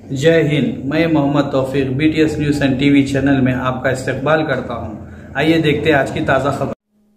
जय हिंद मैं Mohammad Taufiq BTS news and TV channel में आपका इस्तकबाल करता हूं आइए देखते हैं आज की ताज़ा खबर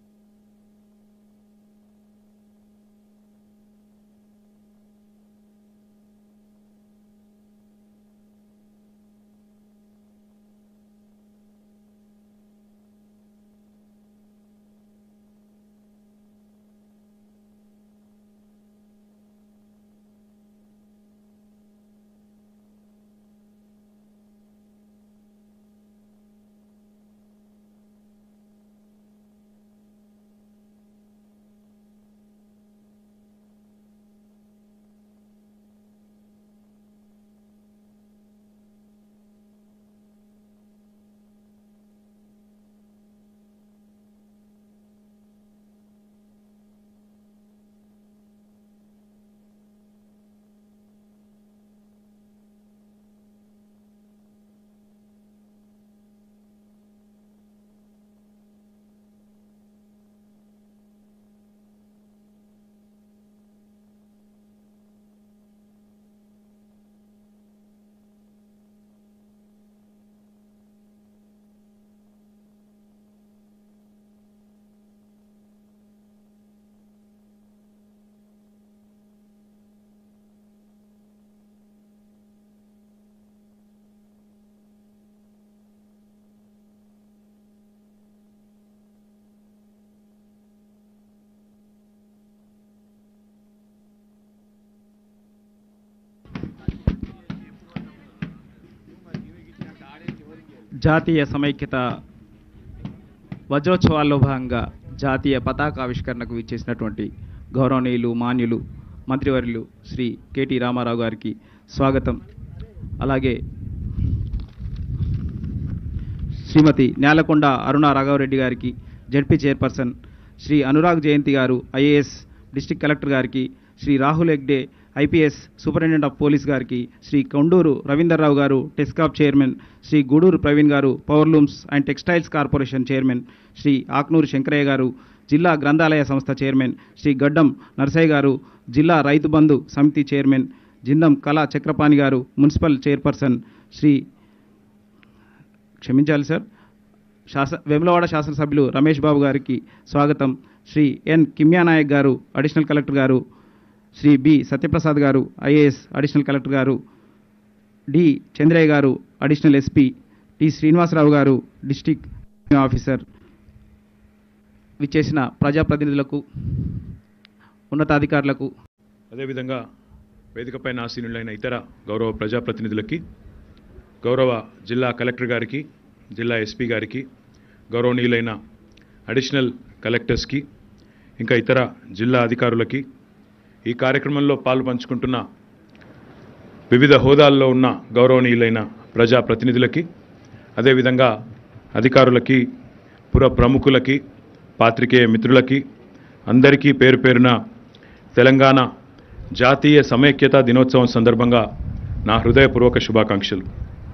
జాతీయ సమైక్యత వజ్రోత్సవాల్లో భాగంగా జాతీయ పతాక ఆవిష్కరణకు విచ్చేసినటువంటి గౌరవనీయులు మాన్యులు మంత్రివర్యులు శ్రీ కేటీ రామారావు గారికి స్వాగతం అలాగే శ్రీమతి నేలకొండ అరుణ రాఘవరెడ్డి గారికి ZP chairperson Shri Anurag Jayanti garu IAS district collector గారికి Shri Rahul Hegde IPS superintendent of police గారికి Shri Konduru Ravinderrao garu TESCAB chairman Shri Guduru Praveen garu powerlooms and textiles corporation chairman Shri Aknoor Shankaraiah garu జిల్లా గ్రంథాలయ సంస్థ చైర్మన్ శ్రీ గడ్డం నరసయ్య గారు జిల్లా రైతు బంధు సమితి చైర్మన్ జిందం కళా చక్రపాణి గారు మున్సిపల్ చైర్పర్సన్ శ్రీ క్షమించాలి సార్ శాస వేములవాడ శాసనసభ్యులు రమేష్ బాబు గారికి స్వాగతం శ్రీ ఎన్ కిమ్యానాయక్ గారు అడిషనల్ కలెక్టర్ గారు Shri B Satyaprasad garu IAS additional collector garu D Chandraiah garu additional SP T Srinivasarao గారు డిస్టిక్ ఆఫీసర్ విచ్చేసిన ప్రజాప్రతినిధులకు ఉన్నతాధికారులకు అదేవిధంగా వేదికపై ఆసీనులైన ఇతర గౌరవ ప్రజాప్రతినిధులకి గౌరవ జిల్లా కలెక్టర్ గారికి జిల్లా ఎస్పీ గారికి గౌరవనీయులైన అడిషనల్ కలెక్టర్స్కి ఇంకా ఇతర జిల్లా అధికారులకి ఈ కార్యక్రమంలో పాలు పంచుకుంటున్న వివిధ హోదాల్లో ఉన్న గౌరవనీయులైన ప్రజాప్రతినిధులకి అదేవిధంగా అధికారులకి పుర ప్రముఖులకి పాత్రికేయ మిత్రులకి అందరికీ పేరు పేరున తెలంగాణ జాతీయ సమైక్యతా దినోత్సవం సందర్భంగా నా హృదయపూర్వక శుభాకాంక్షలు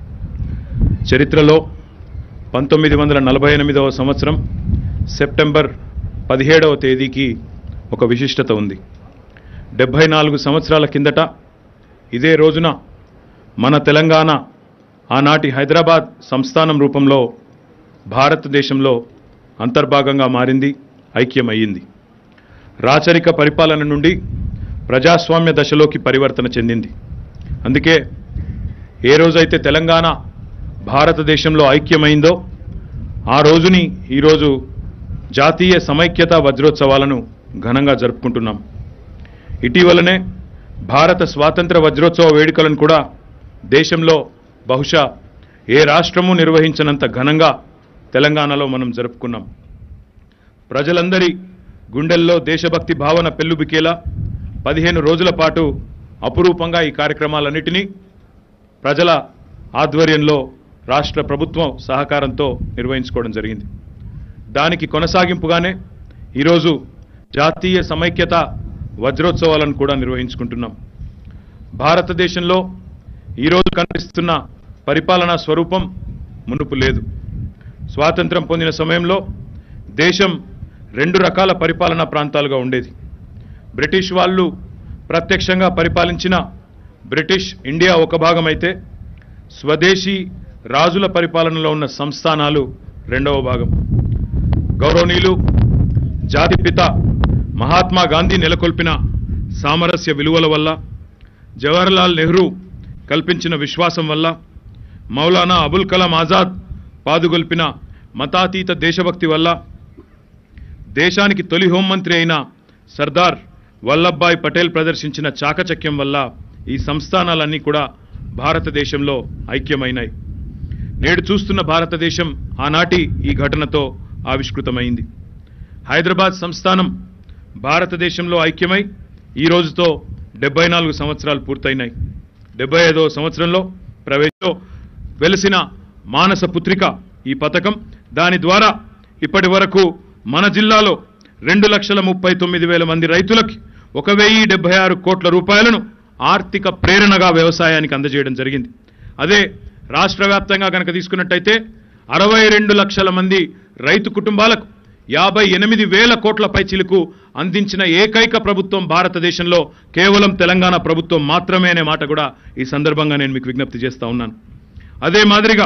చరిత్రలో పంతొమ్మిది వందల నలభై ఎనిమిదవ సంవత్సరం సెప్టెంబర్ పదిహేడవ తేదీకి ఒక విశిష్టత ఉంది డెబ్భై నాలుగు సంవత్సరాల కిందట ఇదే రోజున మన తెలంగాణ ఆనాటి హైదరాబాద్ సంస్థానం రూపంలో భారతదేశంలో అంతర్భాగంగా మారింది ఐక్యమయ్యింది రాచరిక పరిపాలన నుండి ప్రజాస్వామ్య దశలోకి పరివర్తన చెందింది అందుకే ఏ రోజైతే తెలంగాణ భారతదేశంలో ఐక్యమైందో ఆ రోజుని ఈరోజు జాతీయ సమైక్యత వజ్రోత్సవాలను ఘనంగా జరుపుకుంటున్నాం ఇటీవలనే భారత స్వాతంత్ర వజ్రోత్సవ వేడుకలను కూడా దేశంలో బహుశా ఏ రాష్ట్రము నిర్వహించినంత ఘనంగా తెలంగాణలో మనం జరుపుకున్నాం ప్రజలందరి గుండెల్లో దేశభక్తి భావన పెల్లుబికేలా పదిహేను రోజుల పాటు అపురూపంగా ఈ కార్యక్రమాలన్నిటినీ ప్రజల ఆధ్వర్యంలో రాష్ట్ర ప్రభుత్వం సహకారంతో నిర్వహించుకోవడం జరిగింది దానికి కొనసాగింపుగానే ఈరోజు జాతీయ సమైక్యత వజ్రోత్సవాలను కూడా నిర్వహించుకుంటున్నాం భారతదేశంలో ఈరోజు కనిపిస్తున్న పరిపాలనా స్వరూపం మునుపు లేదు స్వాతంత్రం పొందిన సమయంలో దేశం రెండు రకాల పరిపాలనా ప్రాంతాలుగా ఉండేది బ్రిటిష్ వాళ్ళు ప్రత్యక్షంగా పరిపాలించిన బ్రిటిష్ ఇండియా ఒక భాగమైతే స్వదేశీ రాజుల పరిపాలనలో ఉన్న సంస్థానాలు రెండవ భాగం గౌరవనీయులు జాతిపిత మహాత్మా గాంధీ నెలకొల్పిన సామరస్య విలువల వల్ల జవహర్లాల్ నెహ్రూ కల్పించిన విశ్వాసం వల్ల మౌలానా అబుల్ కలాం ఆజాద్ పాదుగొల్పిన మతాతీత దేశభక్తి వల్ల దేశానికి తొలి హోంమంత్రి అయిన సర్దార్ వల్లభాయ్ పటేల్ ప్రదర్శించిన చాకచక్యం వల్ల ఈ సంస్థానాలన్నీ కూడా భారతదేశంలో ఐక్యమైనాయి నేడు చూస్తున్న భారతదేశం ఆనాటి ఈ ఘటనతో ఆవిష్కృతమైంది హైదరాబాద్ సంస్థానం భారతదేశంలో ఐక్యమై ఈ రోజుతో డెబ్బై నాలుగు సంవత్సరాలు పూర్తయినాయి డెబ్బై ఐదవ సంవత్సరంలో ప్రవేశంలో వెలిసిన మానస పుత్రిక ఈ పథకం దాని ద్వారా ఇప్పటి వరకు మన జిల్లాలో రెండు లక్షల ముప్పై తొమ్మిది వేల మంది రైతులకి ఒక వెయ్యి డెబ్బై ఆరు కోట్ల రూపాయలను ఆర్థిక ప్రేరణగా వ్యవసాయానికి అందజేయడం జరిగింది అదే రాష్ట్ర వ్యాప్తంగా కనుక తీసుకున్నట్టయితే అరవై రెండు లక్షల మంది రైతు కుటుంబాలకు యాభై ఎనిమిది వేల కోట్ల పైచిలకు అందించిన ఏకైక ప్రభుత్వం భారతదేశంలో కేవలం తెలంగాణ ప్రభుత్వం మాత్రమే అనే మాట కూడా ఈ సందర్భంగా నేను మీకు విజ్ఞప్తి చేస్తా ఉన్నాను అదే మాదిరిగా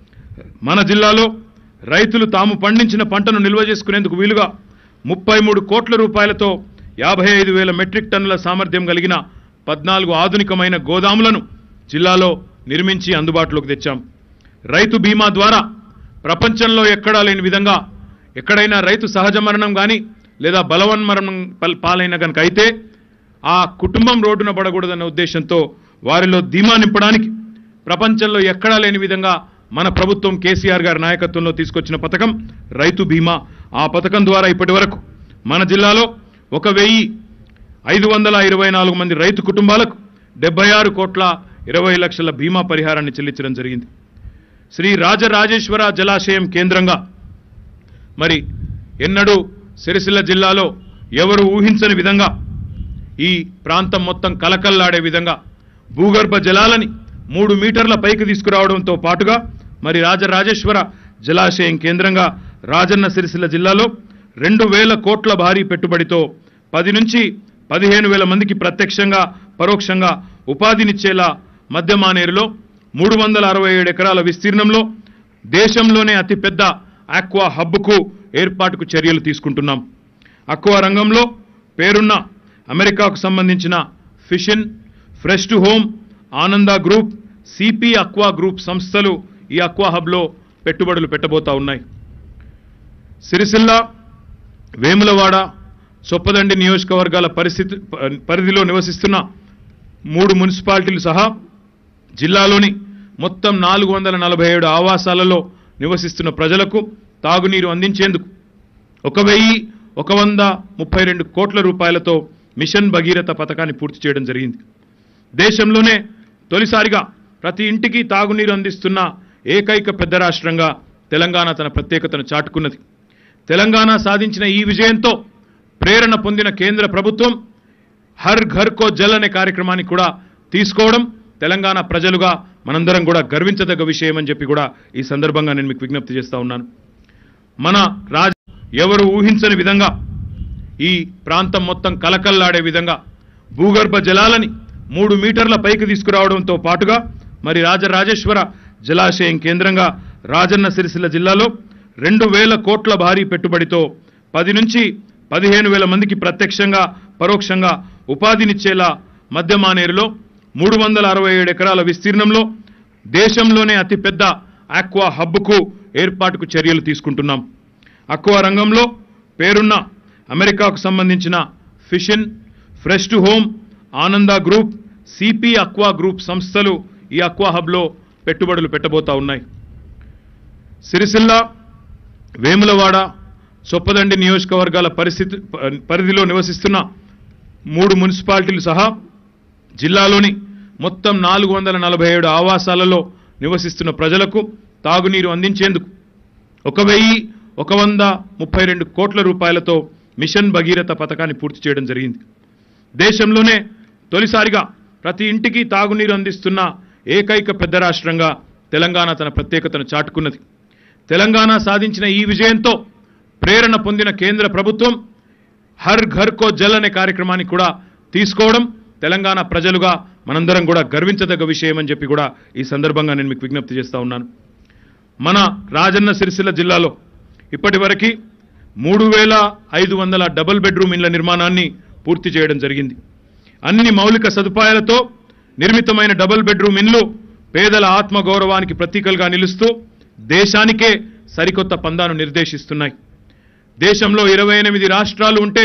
మన జిల్లాలో రైతులు తాము పండించిన పంటను నిల్వ చేసుకునేందుకు వీలుగా ముప్పై మూడు కోట్ల రూపాయలతో యాభై ఐదు వేల మెట్రిక్ టన్నుల సామర్థ్యం కలిగిన పద్నాలుగు ఆధునికమైన గోదాములను జిల్లాలో నిర్మించి అందుబాటులోకి తెచ్చాం రైతు బీమా ద్వారా ప్రపంచంలో ఎక్కడా లేని విధంగా ఎక్కడైనా రైతు సహజ మరణం కానీ లేదా బలవన్మరణం పల్- పాలైన కనుక అయితే ఆ కుటుంబం రోడ్డున పడకూడదన్న ఉద్దేశంతో వారిలో ధీమా నింపడానికి ప్రపంచంలో ఎక్కడా లేని విధంగా మన ప్రభుత్వం కేసీఆర్ గారి నాయకత్వంలో తీసుకొచ్చిన పథకం రైతు బీమా ఆ పథకం ద్వారా ఇప్పటి వరకు మన జిల్లాలో ఒక వెయ్యి ఐదు వందల ఇరవై నాలుగు మంది రైతు కుటుంబాలకు డెబ్బై ఆరు కోట్ల ఇరవై లక్షల బీమా పరిహారాన్ని చెల్లించడం జరిగింది శ్రీ రాజరాజేశ్వర జలాశయం కేంద్రంగా మరి ఎన్నడూ సిరిసిల్ల జిల్లాలో ఎవరు ఊహించని విధంగా ఈ ప్రాంతం మొత్తం కలకల్లాడే విధంగా భూగర్భ జలాలని మూడు మీటర్ల పైకి తీసుకురావడంతో పాటుగా మరి రాజరాజేశ్వర జలాశయం కేంద్రంగా రాజన్న సిరిసిల్ల జిల్లాలో రెండు వేల కోట్ల భారీ పెట్టుబడితో పది నుంచి పదిహేను వేల మందికి ప్రత్యక్షంగా పరోక్షంగా ఉపాధినిచ్చేలా మధ్య మానేరులో మూడు వందల అరవై ఏడు ఎకరాల విస్తీర్ణంలో దేశంలోనే అతిపెద్ద ఆక్వా హబ్కు ఏర్పాటుకు చర్యలు తీసుకుంటున్నాం అక్వా రంగంలో పేరున్న అమెరికాకు సంబంధించిన ఫిషన్ fresh to home Ananda group CP aqua group సంస్థలు ఈ అక్వా హబ్లో పెట్టుబడులు పెట్టబోతా ఉన్నాయి సిరిసిల్ల వేములవాడ చొప్పదండి నియోజకవర్గాల పరిస్థితి ప- పరిధిలో నివసిస్తున్న మూడు మున్సిపాలిటీలు సహా జిల్లాలోని మొత్తం నాలుగు వందల నలభై ఏడు ఆవాసాలలో నివసిస్తున్న ప్రజలకు తాగునీరు అందించేందుకు ఒక వెయ్యి ఒక వంద ముప్పై రెండు కోట్ల రూపాయలతో మిషన్ భగీరథ పథకాన్ని పూర్తి చేయడం జరిగింది దేశంలోనే తొలిసారిగా ప్రతి ఇంటికి తాగునీరు అందిస్తున్న ఏకైక పెద్ద రాష్ట్రంగా తెలంగాణ తన ప్రత్యేకతను చాటుకున్నది తెలంగాణ సాధించిన ఈ విజయంతో ప్రేరణ పొందిన కేంద్ర ప్రభుత్వం హర్ ఘర్ కో జల్ అనే కార్యక్రమాన్ని కూడా తీసుకోవడం తెలంగాణ ప్రజలుగా మనందరం కూడా గర్వించదగ్గ విషయం అని చెప్పి కూడా ఈ సందర్భంగా నేను మీకు విజ్ఞప్తి చేస్తా ఉన్నాను మన రాజ ఎవరు ఊహించని విధంగా ఈ ప్రాంతం మొత్తం కలకల్లాడే విధంగా భూగర్భ జలాలని మూడు మీటర్ల పైకి తీసుకురావడంతో పాటుగా మరి రాజరాజేశ్వర జలాశయం కేంద్రంగా రాజన్న సిరిసిల్ల జిల్లాలో రెండు వేల కోట్ల భారీ పెట్టుబడితో పది నుంచి పదిహేను వేల మందికి ప్రత్యక్షంగా పరోక్షంగా ఉపాధినిచ్చేలా మధ్య మానేరులో మూడు వందల అరవై ఏడు ఎకరాల విస్తీర్ణంలో దేశంలోనే అతిపెద్ద ఆక్వా హబ్కు ఏర్పాటుకు చర్యలు తీసుకుంటున్నాం అక్వా రంగంలో పేరున్న అమెరికాకు సంబంధించిన ఫిషన్ fresh to home Ananda group CP aqua group సంస్థలు ఈ అక్వా హబ్లో పెట్టుబడులు పెట్టబోతా ఉన్నాయి సిరిసిల్ల వేములవాడ చొప్పదండి నియోజకవర్గాల పరిస్థితి ప- పరిధిలో నివసిస్తున్న మూడు మున్సిపాలిటీలు సహా జిల్లాలోని మొత్తం నాలుగు వందల నలభై ఏడు ఆవాసాలలో నివసిస్తున్న ప్రజలకు తాగునీరు అందించేందుకు ఒక వెయ్యి ఒక వంద ముప్పై రెండు కోట్ల రూపాయలతో మిషన్ భగీరథ పథకాన్ని పూర్తి చేయడం జరిగింది దేశంలోనే తొలిసారిగా ప్రతి ఇంటికి తాగునీరు అందిస్తున్న ఏకైక పెద్ద రాష్ట్రంగా తెలంగాణ తన ప్రత్యేకతను చాటుకున్నది తెలంగాణ సాధించిన ఈ విజయంతో ప్రేరణ పొందిన కేంద్ర ప్రభుత్వం హర్ ఘర్ కో జల్ అనే కార్యక్రమాన్ని కూడా తీసుకోవడం తెలంగాణ ప్రజలుగా మనందరం కూడా గర్వించదగ్గ విషయం అని చెప్పి కూడా ఈ సందర్భంగా నేను మీకు విజ్ఞప్తి చేస్తా ఉన్నాను మన రాజన్న సిరిసిల్ల జిల్లాలో ఇప్పటి వరకు మూడు వేల ఐదు వందల డబుల్ బెడ్రూమ్ ఇండ్ల నిర్మాణాన్ని పూర్తి చేయడం జరిగింది అన్ని మౌలిక సదుపాయాలతో నిర్మితమైన డబుల్ బెడ్రూమ్ ఇండ్లు పేదల ఆత్మగౌరవానికి ప్రతీకలుగా నిలుస్తూ దేశానికే సరికొత్త పందాను నిర్దేశిస్తున్నాయి దేశంలో ఇరవై ఎనిమిది రాష్ట్రాలు ఉంటే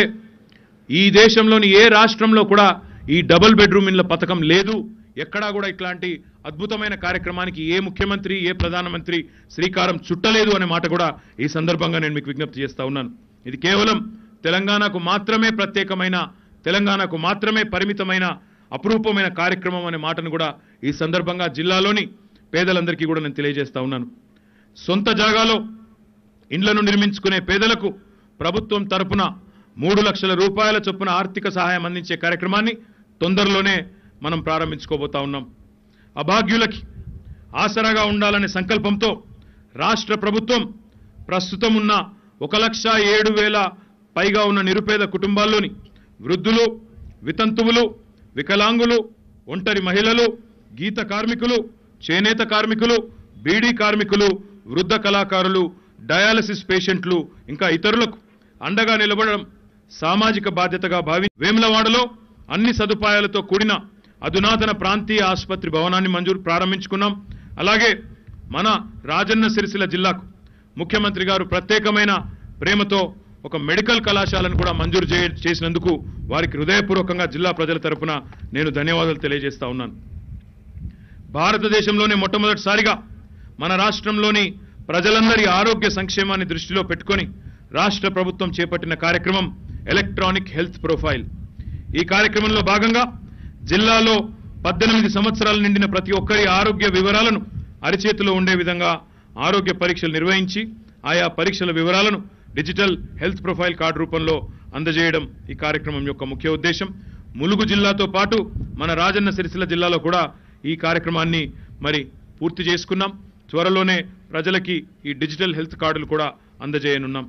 ఈ దేశంలోని ఏ రాష్ట్రంలో కూడా ఈ డబుల్ బెడ్రూమ్ ఇండ్ల పథకం లేదు ఎక్కడా కూడా ఇట్లాంటి అద్భుతమైన కార్యక్రమానికి ఏ ముఖ్యమంత్రి ఏ ప్రధానమంత్రి శ్రీకారం చుట్టలేదు అనే మాట కూడా ఈ సందర్భంగా నేను మీకు విజ్ఞప్తి చేస్తా ఉన్నాను ఇది కేవలం తెలంగాణకు మాత్రమే ప్రత్యేకమైన తెలంగాణకు మాత్రమే పరిమితమైన అపురూపమైన కార్యక్రమం అనే మాటను కూడా ఈ సందర్భంగా జిల్లాలోని పేదలందరికీ కూడా నేను తెలియజేస్తా ఉన్నాను సొంత జాగాలో ఇండ్లను నిర్మించుకునే పేదలకు ప్రభుత్వం తరపున మూడు లక్షల రూపాయల చొప్పున ఆర్థిక సహాయం అందించే కార్యక్రమాన్ని తొందరలోనే మనం ప్రారంభించుకోబోతా ఉన్నాం అభాగ్యులకి ఆసరాగా ఉండాలనే సంకల్పంతో రాష్ట్ర ప్రభుత్వం ప్రస్తుతం ఉన్న ఒక లక్ష ఏడు వేల పైగా ఉన్న నిరుపేద కుటుంబాల్లోని వృద్ధులు వితంతువులు వికలాంగులు ఒంటరి మహిళలు గీత కార్మికులు చేనేత కార్మికులు బీడీ కార్మికులు వృద్ధ కళాకారులు డయాలసిస్ పేషెంట్లు ఇంకా ఇతరులకు అండగా నిలబడడం సామాజిక బాధ్యతగా భావి వేములవాడలో అన్ని సదుపాయాలతో కూడిన అధునాతన ప్రాంతీయ ఆసుపత్రి భవనాన్ని మంజూరు ప్రారంభించుకున్నాం అలాగే మన రాజన్న సిరిసిల్ల జిల్లాకు ముఖ్యమంత్రి గారు ప్రత్యేకమైన ప్రేమతో ఒక మెడికల్ కళాశాలను కూడా మంజూరు చే- చేసినందుకు వారికి హృదయపూర్వకంగా జిల్లా ప్రజల తరపున నేను ధన్యవాదాలు తెలియజేస్తా ఉన్నాను భారతదేశంలోనే మొట్టమొదటిసారిగా మన రాష్ట్రంలోని ప్రజలందరి ఆరోగ్య సంక్షేమాన్ని దృష్టిలో పెట్టుకొని రాష్ట్ర ప్రభుత్వం చేపట్టిన కార్యక్రమం ఎలక్ట్రానిక్ హెల్త్ ప్రొఫైల్ ఈ కార్యక్రమంలో భాగంగా జిల్లాలో పద్దెనిమిది సంవత్సరాలు నిండిన ప్రతి ఒక్కరి ఆరోగ్య వివరాలను అరిచేతిలో ఉండే విధంగా ఆరోగ్య పరీక్షలు నిర్వహించి ఆయా పరీక్షల వివరాలను డిజిటల్ హెల్త్ ప్రొఫైల్ కార్డు రూపంలో అందజేయడం ఈ కార్యక్రమం యొక్క ముఖ్య ఉద్దేశం ములుగు జిల్లాతో పాటు మన రాజన్న సిరిసిల్ల జిల్లాలో కూడా ఈ కార్యక్రమాన్ని మరి పూర్తి చేసుకున్నాం త్వరలోనే ప్రజలకి ఈ డిజిటల్ హెల్త్ కార్డులు కూడా అందజేయనున్నాం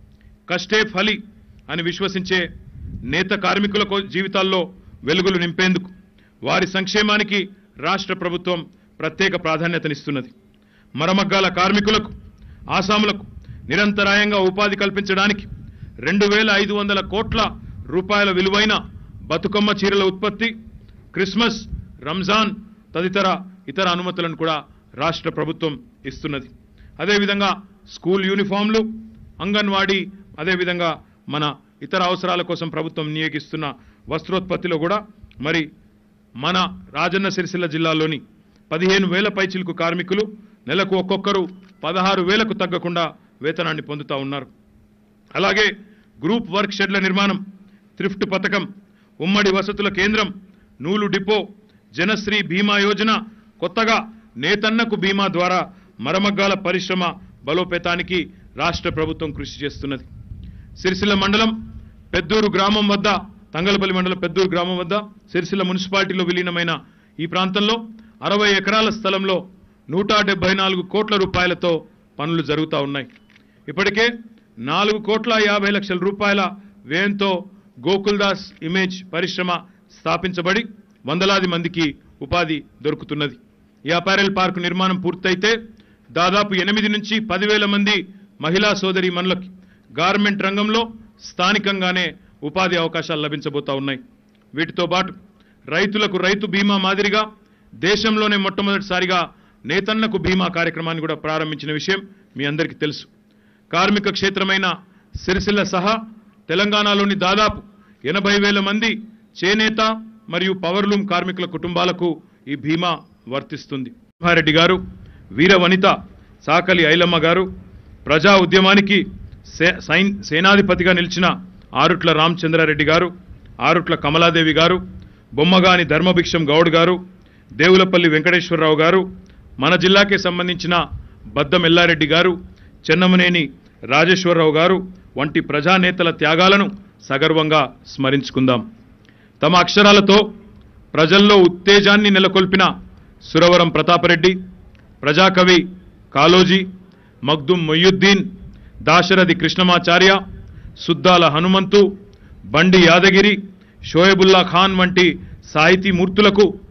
కష్టే ఫలి అని విశ్వసించే నేత కార్మికుల కో- జీవితాల్లో వెలుగులు నింపేందుకు వారి సంక్షేమానికి రాష్ట్ర ప్రభుత్వం ప్రత్యేక ప్రాధాన్యతనిస్తున్నది మరమగ్గాల కార్మికులకు ఆసాములకు నిరంతరాయంగా ఉపాధి కల్పించడానికి రెండు వేల ఐదు వందల కోట్ల రూపాయల విలువైన బతుకమ్మ చీరల ఉత్పత్తి క్రిస్మస్ రంజాన్ తదితర ఇతర అనుమతులను కూడా రాష్ట్ర ప్రభుత్వం ఇస్తున్నది అదేవిధంగా స్కూల్ యూనిఫామ్లు అంగన్వాడీ అదేవిధంగా మన ఇతర అవసరాల కోసం ప్రభుత్వం నియోగిస్తున్న వస్త్రోత్పత్తిలో కూడా మరి మన రాజన్న సిరిసిల్ల జిల్లాలోని పదిహేను వేల పైచిలుకు కార్మికులు నెలకు ఒక్కొక్కరు పదహారు వేలకు తగ్గకుండా వేతనాన్ని పొందుతా ఉన్నారు అలాగే గ్రూప్ వర్క్ షెడ్ల నిర్మాణం థ్రిఫ్ట్ పథకం ఉమ్మడి వసతుల కేంద్రం నూలు డిపో జనశ్రీ బీమా యోజన కొత్తగా నేతన్నకు బీమా ద్వారా మరమగ్గాల పరిశ్రమ బలోపేతానికి రాష్ట్ర ప్రభుత్వం కృషి చేస్తున్నది సిరిసిల్ల మండలం పెద్దూరు గ్రామం వద్ద తంగలపల్లి మండలం పెద్దూరు గ్రామం వద్ద సిరిసిల్ల మున్సిపాలిటీలో విలీనమైన ఈ ప్రాంతంలో అరవై ఎకరాల స్థలంలో నూట డెబ్బై నాలుగు కోట్ల రూపాయలతో పనులు జరుగుతూ ఉన్నాయి ఇప్పటికే నాలుగు కోట్ల యాభై లక్షల రూపాయల వ్యయంతో గోకుల్దాస్ ఇమేజ్ పరిశ్రమ స్థాపించబడి వందలాది మందికి ఉపాధి దొరుకుతున్నది ఈ అపారెల్ పార్క్ నిర్మాణం పూర్తయితే దాదాపు ఎనిమిది నుంచి పదివేల మంది మహిళా సోదరి మనులకి గార్మెంట్ రంగంలో స్థానికంగానే ఉపాధి అవకాశాలు లభించబోతా ఉన్నాయి వీటితో పాటు రైతులకు రైతు బీమా మాదిరిగా దేశంలోనే మొట్టమొదటిసారిగా నేతన్నకు బీమా కార్యక్రమాన్ని కూడా ప్రారంభించిన విషయం మీ అందరికీ తెలుసు కార్మిక క్షేత్రమైన సిరిసిల్ల సహా తెలంగాణలోని దాదాపు ఎనభై వేల మంది చేనేత మరియు పవర్లూమ్ కార్మికుల కుటుంబాలకు ఈ బీమా వర్తిస్తుంది రెడ్డి గారు వీర వనిత సాకలి ఐలమ్మ గారు ప్రజా ఉద్యమానికి సే- సైన్ సేనాధిపతిగా నిలిచిన ఆరుట్ల రామచంద్రారెడ్డి గారు ఆరుట్ల కమలాదేవి గారు బొమ్మగాని ధర్మభిక్షం గౌడ్ గారు దేవులపల్లి వెంకటేశ్వరరావు గారు మన జిల్లాకే సంబంధించిన బద్దం ఎల్లారెడ్డి గారు చెన్నమనేని రాజేశ్వరరావు గారు వంటి ప్రజానేతల త్యాగాలను సగర్వంగా స్మరించుకుందాం తమ అక్షరాలతో ప్రజల్లో ఉత్తేజాన్ని నెలకొల్పిన సురవరం ప్రతాపరెడ్డి ప్రజాకవి కాలోజీ మగ్దుం మొయ్యుద్దీన్ దాశరథి కృష్ణమాచార్య సుద్దాల హనుమంతు బండి యాదగిరి షోయబుల్లా ఖాన్ వంటి సాహితీ మూర్తులకు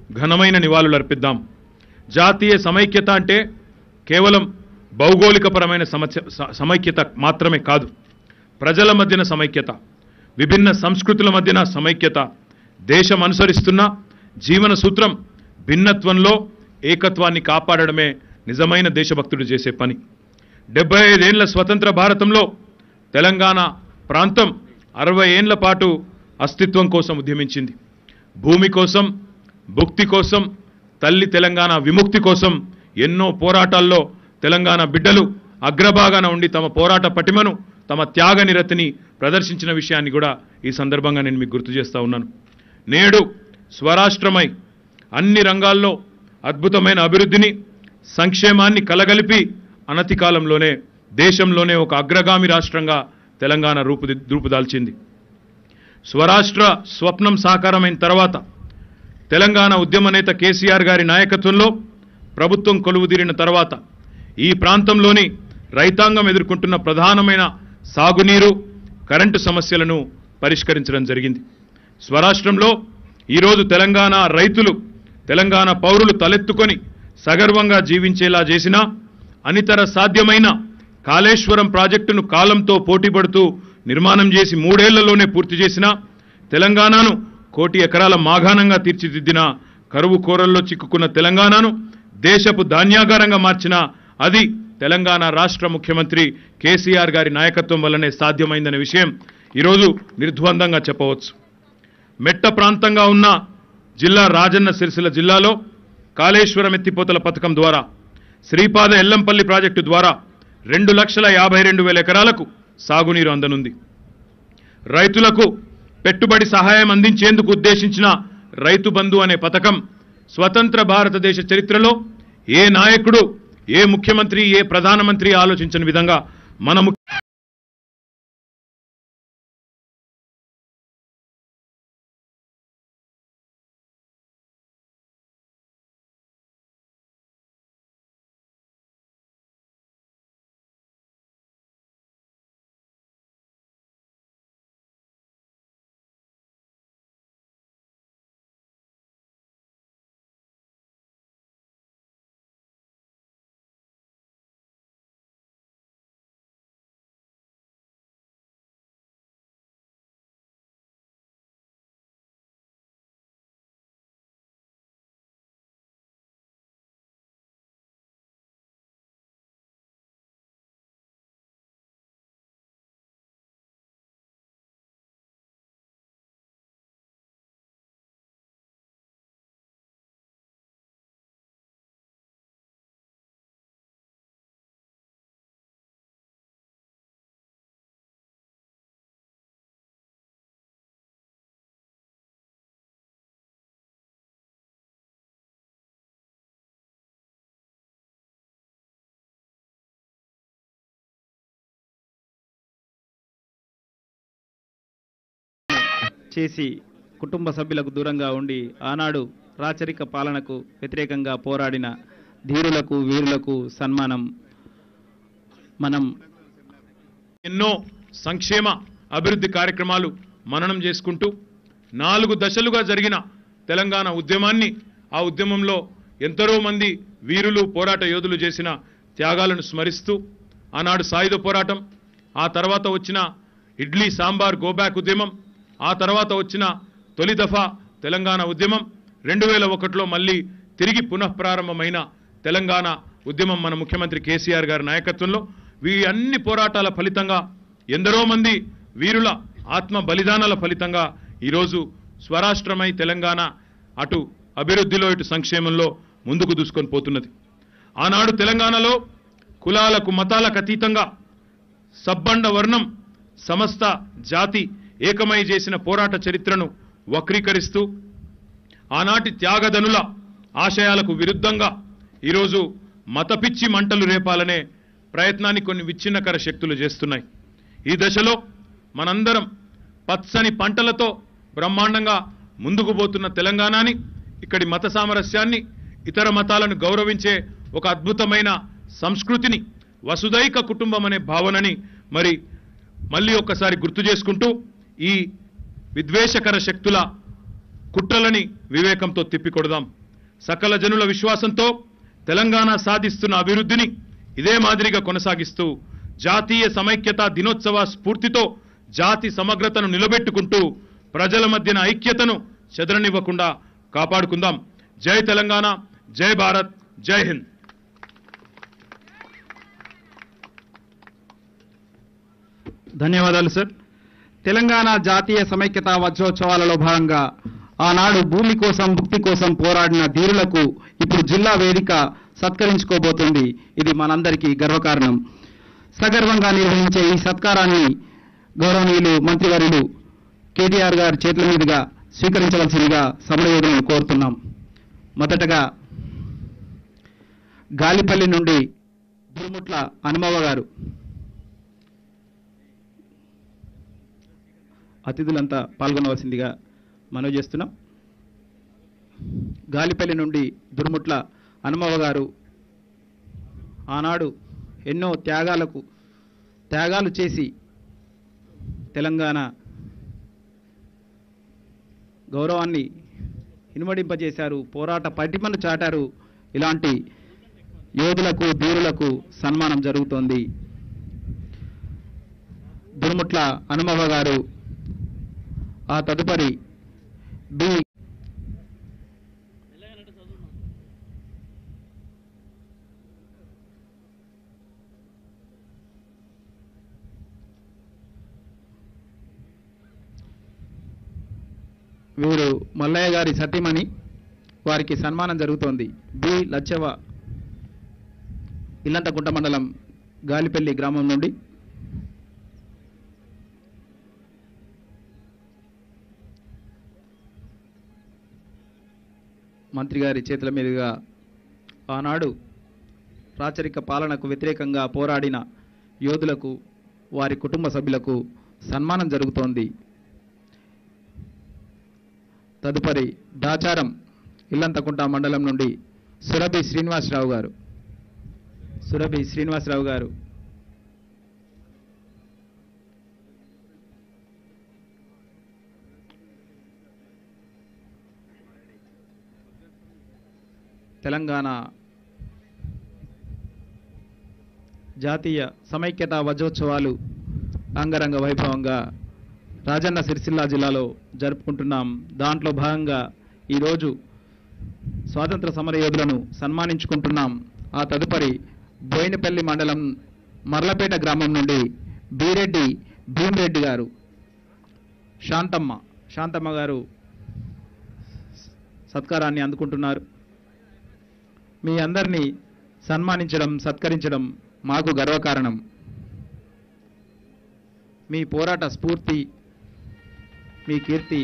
ఘనమైన నివాళులు అర్పిద్దాం జాతీయ సమైక్యత అంటే కేవలం భౌగోళికపరమైన సమస్య స- సమైక్యత మాత్రమే కాదు ప్రజల మధ్యన సమైక్యత విభిన్న సంస్కృతుల మధ్యన సమైక్యత దేశం అనుసరిస్తున్న జీవన సూత్రం భిన్నత్వంలో ఏకత్వాన్ని కాపాడడమే నిజమైన దేశభక్తుడు చేసే పని డెబ్బై ఐదేళ్ల స్వతంత్ర భారతంలో తెలంగాణ ప్రాంతం అరవై ఏండ్ల పాటు అస్తిత్వం కోసం ఉద్యమించింది భూమి కోసం భుక్తి కోసం తల్లి తెలంగాణ విముక్తి కోసం ఎన్నో పోరాటాల్లో తెలంగాణ బిడ్డలు అగ్రభాగాన ఉండి తమ పోరాట పటిమను తమ త్యాగ నిరతిని ప్రదర్శించిన విషయాన్ని కూడా ఈ సందర్భంగా నేను మీకు గుర్తు చేస్తా ఉన్నాను నేడు స్వరాష్ట్రమై అన్ని రంగాల్లో అద్భుతమైన అభివృద్ధిని సంక్షేమాన్ని కలగలిపి అనతి కాలంలోనే దేశంలోనే ఒక అగ్రగామి రాష్ట్రంగా తెలంగాణ రూపుది రూపుదాల్చింది స్వరాష్ట్ర స్వప్నం సాకారమైన తర్వాత తెలంగాణ ఉద్యమ నేత కేసీఆర్ గారి నాయకత్వంలో ప్రభుత్వం కొలువుదీరిన తర్వాత ఈ ప్రాంతంలోని రైతాంగం ఎదుర్కొంటున్న ప్రధానమైన సాగునీరు కరెంటు సమస్యలను పరిష్కరించడం జరిగింది స్వరాష్ట్రంలో ఈరోజు తెలంగాణ రైతులు తెలంగాణ పౌరులు తలెత్తుకొని సగర్వంగా జీవించేలా చేసిన అనితర సాధ్యమైన కాళేశ్వరం ప్రాజెక్టును కాలంతో పోటీపడుతూ నిర్మాణం చేసి మూడేళ్లలోనే పూర్తి చేసిన తెలంగాణను కోటి ఎకరాల మాగాణంగా తీర్చిదిద్దిన కరువు కోరల్లో చిక్కుకున్న తెలంగాణను దేశపు ధాన్యాగారంగా మార్చిన అది తెలంగాణ రాష్ట్ర ముఖ్యమంత్రి కేసీఆర్ గారి నాయకత్వం వల్లనే సాధ్యమైందనే విషయం ఈరోజు నిర్ద్వందంగా చెప్పవచ్చు మెట్ట ప్రాంతంగా ఉన్న జిల్లా రాజన్న సిరిసిల్ల జిల్లాలో కాళేశ్వరం ఎత్తిపోతల పథకం ద్వారా శ్రీపాద ఎల్లంపల్లి ప్రాజెక్టు ద్వారా రెండు లక్షల యాభై రెండు వేల ఎకరాలకు సాగునీరు అందనుంది రైతులకు పెట్టుబడి సహాయం అందించేందుకు ఉద్దేశించిన రైతు బంధు అనే పథకం స్వతంత్ర భారతదేశ చరిత్రలో ఏ నాయకుడు ఏ ముఖ్యమంత్రి ఏ ప్రధానమంత్రి ఆలోచించని విధంగా మన ము- చేసి కుటుంబ సభ్యులకు దూరంగా ఉండి ఆనాడు రాచరిక పాలనకు వ్యతిరేకంగా పోరాడిన ధీరులకు వీరులకు సన్మానం మనం ఎన్నో సంక్షేమ అభివృద్ధి కార్యక్రమాలు మననం చేసుకుంటూ నాలుగు దశలుగా జరిగిన తెలంగాణ ఉద్యమాన్ని ఆ ఉద్యమంలో ఎందరో మంది వీరులు పోరాట యోధులు చేసిన త్యాగాలను స్మరిస్తూ ఆనాడు సాయుధ పోరాటం ఆ తర్వాత వచ్చిన ఇడ్లీ సాంబార్ గోబ్యాక్ ఉద్యమం ఆ తర్వాత వచ్చిన తొలి దఫా తెలంగాణ ఉద్యమం రెండు వేల ఒకటిలో మళ్ళీ తిరిగి పునఃప్రారంభమైన తెలంగాణ ఉద్యమం మన ముఖ్యమంత్రి కేసీఆర్ గారి నాయకత్వంలో వీ అన్ని పోరాటాల ఫలితంగా ఎందరో మంది వీరుల ఆత్మ బలిదానాల ఫలితంగా ఈరోజు స్వరాష్ట్రమై తెలంగాణ అటు అభివృద్ధిలో ఇటు సంక్షేమంలో ముందుకు దూసుకొని పోతున్నది ఆనాడు తెలంగాణలో కులాలకు మతాలకు అతీతంగా సబ్బండ వర్ణం సమస్త జాతి ఏకమై చేసిన పోరాట చరిత్రను వక్రీకరిస్తూ ఆనాటి త్యాగదనుల ఆశయాలకు విరుద్ధంగా ఈరోజు మతపిచ్చి మంటలు రేపాలనే ప్రయత్నాన్ని కొన్ని విచ్ఛిన్నకర శక్తులు చేస్తున్నాయి ఈ దశలో మనందరం పచ్చని పంటలతో బ్రహ్మాండంగా ముందుకు పోతున్న తెలంగాణని ఇక్కడి మత సామరస్యాన్ని ఇతర మతాలను గౌరవించే ఒక అద్భుతమైన సంస్కృతిని వసుదైక కుటుంబం అనే భావనని మరి మళ్ళీ ఒక్కసారి గుర్తు చేసుకుంటూ ఈ విద్వేషకర శక్తుల కుట్రలని వివేకంతో తిప్పికొడదాం సకల జనుల విశ్వాసంతో తెలంగాణ సాధిస్తున్న అభివృద్ధిని ఇదే మాదిరిగా కొనసాగిస్తూ జాతీయ సమైక్యత దినోత్సవ స్ఫూర్తితో జాతి సమగ్రతను నిలబెట్టుకుంటూ ప్రజల మధ్యన ఐక్యతను చెదరనివ్వకుండా కాపాడుకుందాం జై తెలంగాణ జై భారత్ జై హింద్ ధన్యవాదాలు సార్ తెలంగాణ జాతీయ సమైక్యత వజ్రోత్సవాలలో భాగంగా ఆనాడు భూమి కోసం భుక్తి కోసం పోరాడిన ధీరులకు ఇప్పుడు జిల్లా వేదిక సత్కరించుకోబోతుంది ఇది మనందరికీ గర్వకారణం సగర్వంగా నిర్వహించే ఈ సత్కారాన్ని గౌరవనీయులు మంత్రివర్యులు కేటీఆర్ గారి చేతుల మీదుగా స్వీకరించవలసిందిగా సమరయోధులను కోరుతున్నాం మొదటగా గాలిపల్లి నుండి దుర్ముట్ల హనుమవ్వ గారు అతిథులంతా పాల్గొనవలసిందిగా మనవి చేస్తున్నాం గాలిపల్లి నుండి దుర్ముట్ల హనుమవ్వ గారు ఆనాడు ఎన్నో త్యాగాలకు త్యాగాలు చేసి తెలంగాణ గౌరవాన్ని ఇనుమడింపజేశారు పోరాట పటిమను చాటారు ఇలాంటి యోధులకు ధీరులకు సన్మానం జరుగుతోంది దుర్ముట్ల హనుమవ్వ గారు ఆ తదుపరి బి వీరు మల్లయ్య గారి సతీమణి వారికి సన్మానం జరుగుతోంది బి లచ్చవ ఇల్లంతకుంట మండలం గాలిపల్లి గ్రామం నుండి మంత్రి గారి చేతుల మీదుగా ఆనాడు రాచరిక పాలనకు వ్యతిరేకంగా పోరాడిన యోధులకు వారి కుటుంబ సభ్యులకు సన్మానం జరుగుతోంది తదుపరి దాచారం ఇల్లంతకుంట మండలం నుండి సురభి శ్రీనివాసరావు గారు సురభి శ్రీనివాసరావు గారు తెలంగాణ జాతీయ సమైక్యత వజ్రోత్సవాలు అంగరంగ వైభవంగా రాజన్న సిరిసిల్ల జిల్లాలో జరుపుకుంటున్నాం దాంట్లో భాగంగా ఈరోజు స్వాతంత్ర సమరయోధులను సన్మానించుకుంటున్నాం ఆ తదుపరి బోయినపల్లి మండలం మర్లపేట గ్రామం నుండి బీరెడ్డి భీమరెడ్డి గారు శాంతమ్మ శాంతమ్మ గారు సత్కారాన్ని అందుకుంటున్నారు మీ అందరినీ సన్మానించడం సత్కరించడం మాకు గర్వకారణం మీ పోరాట స్ఫూర్తి మీ కీర్తి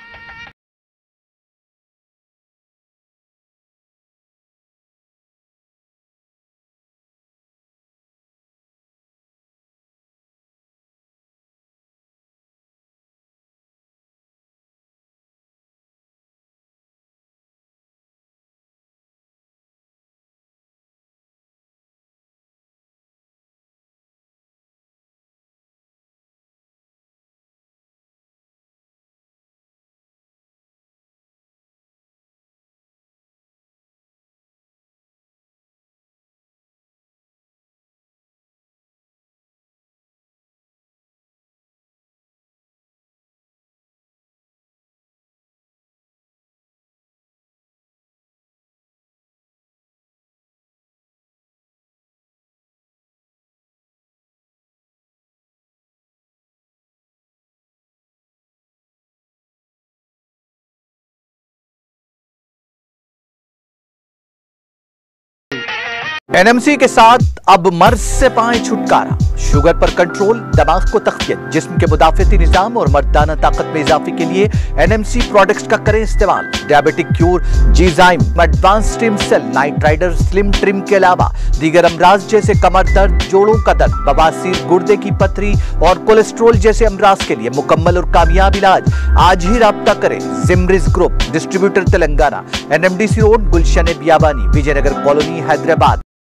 एनएमसी के साथ अब मर्ज से पाए छुटकारा शुगर पर कंट्रोल दिमाग को तकवियत जिस्म के मुदाफती निजाम और मर्दाना ताकत में इजाफे के लिए एनएमसी प्रोडक्ट्स का करें इस्तेमाल डायबिटिक क्यूर जीजाइम advance stem cell night rider slim trim के अलावा दीगर अमराज जैसे कमर दर्द जोड़ों का दर्द बवासीर गुर्दे की पथरी और कोलेस्ट्रोल जैसे अमराज के लिए मुकम्मल और कामयाब इलाज आज ही रब्ता करें जिमरिज group distributor Telangana NMDC road Gulshan Biyabani Vijaynagar colony Hyderabad